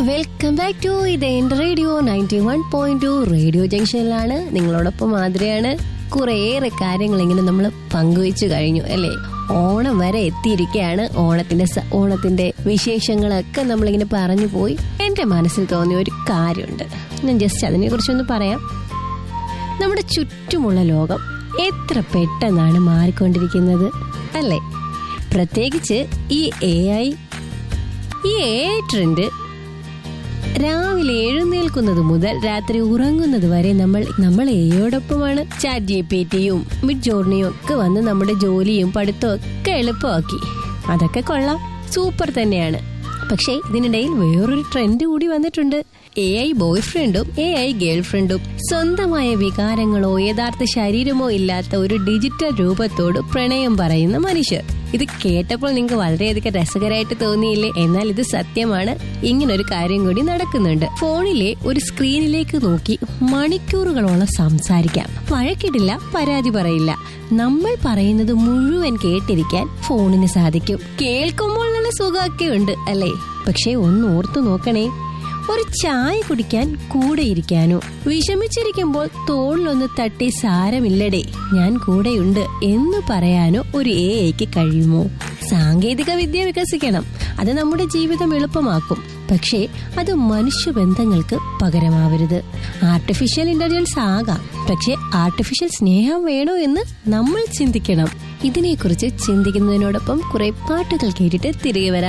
welcome back to ഇത് എന്റെ radio ninety one point two radio ജംഗ്ഷനിലാണ് നിങ്ങളോടൊപ്പം മാതിരിയാണ് കുറേയേറെ കാര്യങ്ങൾ ഇങ്ങനെ നമ്മൾ പങ്കുവെച്ചു കഴിഞ്ഞു അല്ലേ ഓണം വരെ എത്തിയിരിക്കുകയാണ് ഓണത്തിന്റെ സ- ഓണത്തിന്റെ വിശേഷങ്ങളൊക്കെ നമ്മളിങ്ങനെ പറഞ്ഞു പോയി എന്റെ മനസ്സിൽ തോന്നിയ ഒരു കാര്യമുണ്ട് ഞാൻ ജസ്റ്റ് അതിനെ കുറിച്ചൊന്ന് പറയാം നമ്മുടെ ചുറ്റുമുള്ള ലോകം എത്ര പെട്ടെന്നാണ് മാറിക്കൊണ്ടിരിക്കുന്നത് അല്ലേ പ്രത്യേകിച്ച് ഈ എ ഐ ഈ എ ഐ ട്രെൻഡ് രാവിലെ എഴുന്നേൽക്കുന്നത് മുതൽ രാത്രി ഉറങ്ങുന്നത് വരെ നമ്മൾ നമ്മൾ എയോടൊപ്പമാണ് ചാറ്റ് ജി പി ടിയും മിഡ് ജോർണിയും ഒക്കെ വന്ന് നമ്മുടെ ജോലിയും പഠിത്തവും ഒക്കെ എളുപ്പമാക്കി അതൊക്കെ കൊള്ളാം സൂപ്പർ തന്നെയാണ് പക്ഷേ ഇതിനിടയിൽ വേറൊരു ട്രെൻഡ് കൂടി വന്നിട്ടുണ്ട് എ ഐ ബോയ് ഫ്രണ്ടും എ ഐ ഗേൾ ഫ്രണ്ടും സ്വന്തമായ വികാരങ്ങളോ യഥാർത്ഥ ശരീരമോ ഇല്ലാത്ത ഒരു ഡിജിറ്റൽ രൂപത്തോട് പ്രണയം പറയുന്ന മനുഷ്യർ ഇത് കേട്ടപ്പോൾ നിങ്ങൾക്ക് വളരെയധികം രസകരമായിട്ട് തോന്നിയില്ലേ എന്നാൽ ഇത് സത്യമാണ് ഇങ്ങനൊരു കാര്യം കൂടി നടക്കുന്നുണ്ട് ഫോണിലെ ഒരു സ്ക്രീനിലേക്ക് നോക്കി മണിക്കൂറുകളോളം സംസാരിക്കാം വഴക്കിടില്ല പരാതി പറയില്ല നമ്മൾ പറയുന്നത് മുഴുവൻ കേട്ടിരിക്കാൻ ഫോണിന് സാധിക്കും കേൾക്കുമ്പോൾ നല്ല സുഖമൊക്കെ ഉണ്ട് അല്ലേ പക്ഷെ ഒന്ന് ഓർത്തു നോക്കണേ ഒരു ചായ കുടിക്കാൻ കൂടെ ഇരിക്കാനോ വിഷമിച്ചിരിക്കുമ്പോൾ തോളിലൊന്ന് തട്ടി സാരമില്ലടേ ഞാൻ കൂടെയുണ്ട് എന്ന് പറയാനോ ഒരു എ ഐക്ക് കഴിയുമോ സാങ്കേതിക വിദ്യ വികസിക്കണം അത് നമ്മുടെ ജീവിതം എളുപ്പമാക്കും പക്ഷേ അത് മനുഷ്യബന്ധങ്ങൾക്ക് പകരമാവരുത് ആർട്ടിഫിഷ്യൽ ഇന്റലിജൻസ് ആകാം പക്ഷേ ആർട്ടിഫിഷ്യൽ സ്നേഹം വേണോ എന്ന് നമ്മൾ ചിന്തിക്കണം ഇതിനെക്കുറിച്ച് ചിന്തിക്കുന്നതിനോടൊപ്പം കുറെ പാട്ടുകൾ കേട്ടിട്ട് തിരികെ വരാം